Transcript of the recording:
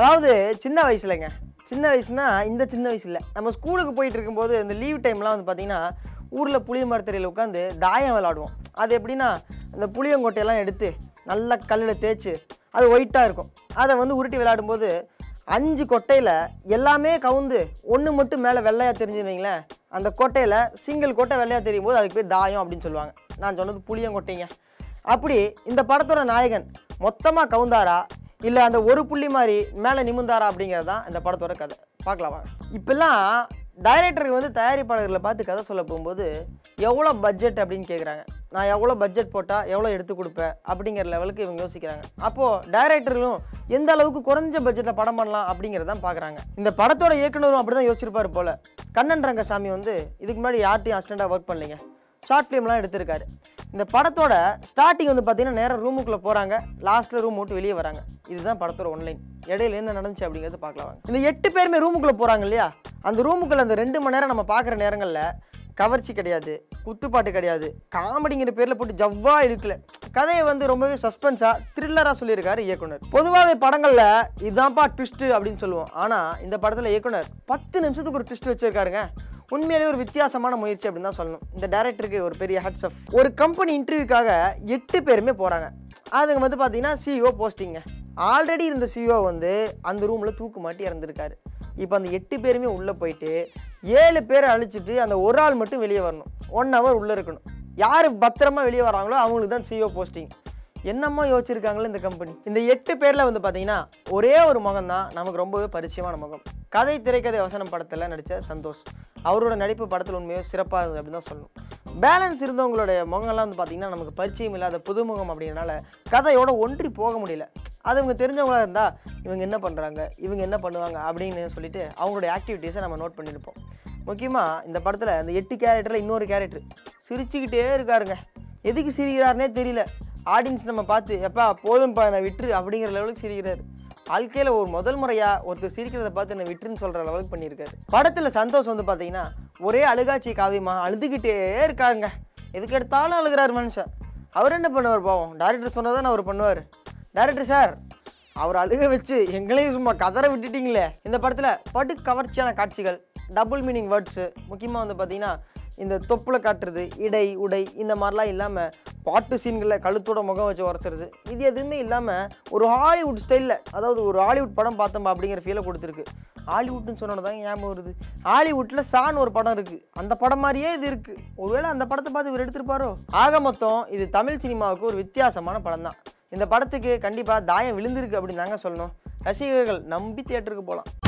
அதாவது சின்ன வயசுலங்க சின்ன வயசுனா இந்த சின்ன வயசு இல்லை நம்ம ஸ்கூலுக்கு போயிட்டு இருக்கும்போது இந்த லீவ் டைம்லாம் வந்து பார்த்தீங்கன்னா ஊரில் புளிய மரத்தடியில் உட்காந்து தாயம் விளாடுவோம் அது எப்படின்னா இந்த புளியங்கொட்டையெல்லாம் எடுத்து நல்லா கல்லில் தேய்ச்சி அது ஒயிட்டாக இருக்கும் அதை வந்து உருட்டி விளையாடும்போது அஞ்சு கொட்டையில் எல்லாமே கவுந்து ஒன்று மட்டும் மேலே வெள்ளையாக தெரிஞ்சுன்னு வைங்களேன் அந்த கொட்டையில் சிங்கிள் கொட்டை வெள்ளையாக தெரியும் போது அதுக்கு பேர் தாயம் அப்படின்னு சொல்லுவாங்க நான் சொன்னது புளியங்கொட்டைங்க அப்படி இந்த படத்தோட நாயகன் மொத்தமாக கவுந்தாரா இல்லை அந்த ஒரு புள்ளி மாதிரி மேலே நிமிந்தாரா அப்படிங்கிறது தான் இந்த படத்தோட கதை பார்க்கலாம் வாங்க இப்பெல்லாம் டைரக்டருக்கு வந்து தயாரிப்பாளர்களை பார்த்து கதை சொல்ல போகும்போது எவ்வளோ பட்ஜெட் அப்படின்னு கேட்குறாங்க நான் எவ்வளோ பட்ஜெட் போட்டால் எவ்வளோ எடுத்து கொடுப்பேன் அப்படிங்கிற லெவலுக்கு இவங்க யோசிக்கிறாங்க அப்போது டைரக்டர்களும் எந்த அளவுக்கு குறைஞ்ச பட்ஜெட்டில் படம் பண்ணலாம் அப்படிங்கிறத தான் பார்க்குறாங்க இந்த படத்தோட இயக்குனரும் அப்படி தான் யோசிச்சிருப்பாரு போல் கண்ணன் ரங்கசாமி வந்து இதுக்கு முன்னாடி யார்ட்டையும் அசிஸ்டண்ட்டாக ஒர்க் பண்ணலைங்க ஷார்ட் ஃபிலிம்லாம் எடுத்திருக்காரு இந்த படத்தோட ஸ்டார்டிங் வந்து பார்த்தீங்கன்னா நேராக ரூமுக்குள்ளே போகிறாங்க லாஸ்ட்டில் ரூம் விட்டு வெளியே வராங்க இதுதான் படத்தோட ஒன்லைன் இடையில என்ன நடந்துச்சு அப்படிங்கிறது பார்க்கலாம் வாங்க இந்த எட்டு பேருமே ரூமுக்குள்ளே போகிறாங்க இல்லையா அந்த ரூமுக்குள்ளே அந்த ரெண்டு மணி நேரம் நம்ம பார்க்குற நேரங்களில் கவர்ச்சி கிடையாது குத்துப்பாட்டு கிடையாது காமெடிங்கிற பேரில் போட்டு ஜவ்வா இழுக்கல கதையை வந்து ரொம்பவே சஸ்பென்ஸாக த்ரில்லராக சொல்லியிருக்காரு இயக்குனர் பொதுவாகவே படங்களில் இதுதான்ப்பா ட்விஸ்ட்டு அப்படின்னு சொல்லுவோம் ஆனால் இந்த படத்தில் இயக்குனர் பத்து நிமிஷத்துக்கு ஒரு ட்விஸ்ட் வச்சிருக்காருங்க உண்மையிலேயே ஒரு வித்தியாசமான முயற்சி அப்படின்னு தான் சொல்லணும் இந்த டேரக்டருக்கு ஒரு பெரிய ஹட்ஸ் ஆஃப் ஒரு கம்பெனி இன்டர்வியூக்காக எட்டு பேருமே போகிறாங்க அதுங்க வந்து பார்த்தீங்கன்னா சிஇஓ போஸ்டிங்க ஆல்ரெடி இருந்த சிஇஓ வந்து அந்த ரூமில் தூக்கு மாட்டி இறந்துருக்காரு இப்போ அந்த எட்டு பேருமே உள்ளே போயிட்டு ஏழு பேரை அழிச்சிட்டு அந்த ஒரு ஆள் மட்டும் வெளியே வரணும் ஒன் ஹவர் உள்ளே இருக்கணும் யார் பத்திரமா வெளியே வராங்களோ அவங்களுக்கு தான் சிஇஓ போஸ்டிங் என்னம்மா யோசிச்சிருக்காங்களோ இந்த கம்பெனி இந்த எட்டு பேரில் வந்து பார்த்தீங்கன்னா ஒரே ஒரு முகம் தான் நமக்கு ரொம்பவே பரிச்சயமான முகம் கதை திரைக்கதை வசனம் படத்தில் நடித்த சந்தோஷ் அவரோட நடிப்பு படத்தில் உண்மையாக சிறப்பாக இருந்தது அப்படின்னு தான் சொல்லணும் பேலன்ஸ் இருந்தவங்களுடைய முகங்கள்லாம் வந்து பார்த்தீங்கன்னா நமக்கு பரிச்சயம் இல்லாத புதுமுகம் அப்படிங்கிறனால கதையோட ஒன்றி போக முடியல அது இவங்க தெரிஞ்சவங்களா இருந்தால் இவங்க என்ன பண்ணுறாங்க இவங்க என்ன பண்ணுவாங்க அப்படின்னு சொல்லிட்டு அவங்களுடைய ஆக்டிவிட்டீஸை நம்ம நோட் பண்ணியிருப்போம் முக்கியமாக இந்த படத்தில் இந்த எட்டு கேரக்டரில் இன்னொரு கேரக்டர் சிரிச்சுக்கிட்டே இருக்காருங்க எதுக்கு சிரிக்கிறாருனே தெரியல ஆடியன்ஸ் நம்ம பார்த்து எப்பா போதும்ப்பா என்னை விட்டுரு அப்படிங்கிற லெவலுக்கு சிரிக்கிறாரு வாழ்க்கையில் ஒரு முதல் முறையாக ஒருத்தர் சிரிக்கிறத பார்த்து என்னை விட்டுருன்னு சொல்கிற லெவலுக்கு பண்ணியிருக்காரு படத்தில் சந்தோஷ் வந்து பார்த்தீங்கன்னா ஒரே அழுகாட்சி காவியமா அழுதுகிட்டே இருக்காருங்க எதுக்கு எடுத்தாலும் அழுகிறாரு மனுஷன் அவர் என்ன பண்ணுவார் பாவம் டேரக்டர் சொன்னதான் அவர் பண்ணுவார் டேரக்டர் சார் அவர் அழுக வச்சு எங்களையும் சும்மா கதற விட்டுட்டீங்களே இந்த படத்தில் படு கவர்ச்சியான காட்சிகள் டபுள் மீனிங் வேர்ட்ஸு முக்கியமாக வந்து பார்த்தீங்கன்னா இந்த தொப்புல காட்டுறது இடை உடை இந்த மாதிரிலாம் இல்லாமல் பாட்டு சீன்களில் கழுத்தோட முகம் வச்சு உரசுறது இது எதுவுமே இல்லாமல் ஒரு ஹாலிவுட் ஸ்டைலில் அதாவது ஒரு ஹாலிவுட் படம் பார்த்தோம்பா அப்படிங்கிற ஃபீலை கொடுத்துருக்கு ஹாலிவுட்னு சொன்னோன்னு தான் ஞாபகம் வருது ஹாலிவுட்டில் சான் ஒரு படம் இருக்குது அந்த படம் மாதிரியே இது இருக்குது ஒருவேளை அந்த படத்தை பார்த்து இவர் எடுத்திருப்பாரோ ஆக மொத்தம் இது தமிழ் சினிமாவுக்கு ஒரு வித்தியாசமான படம் தான் இந்த படத்துக்கு கண்டிப்பாக தாயம் விழுந்திருக்கு அப்படின்னு தாங்க சொல்லணும் ரசிகர்கள் நம்பி தியேட்டருக்கு போகலாம்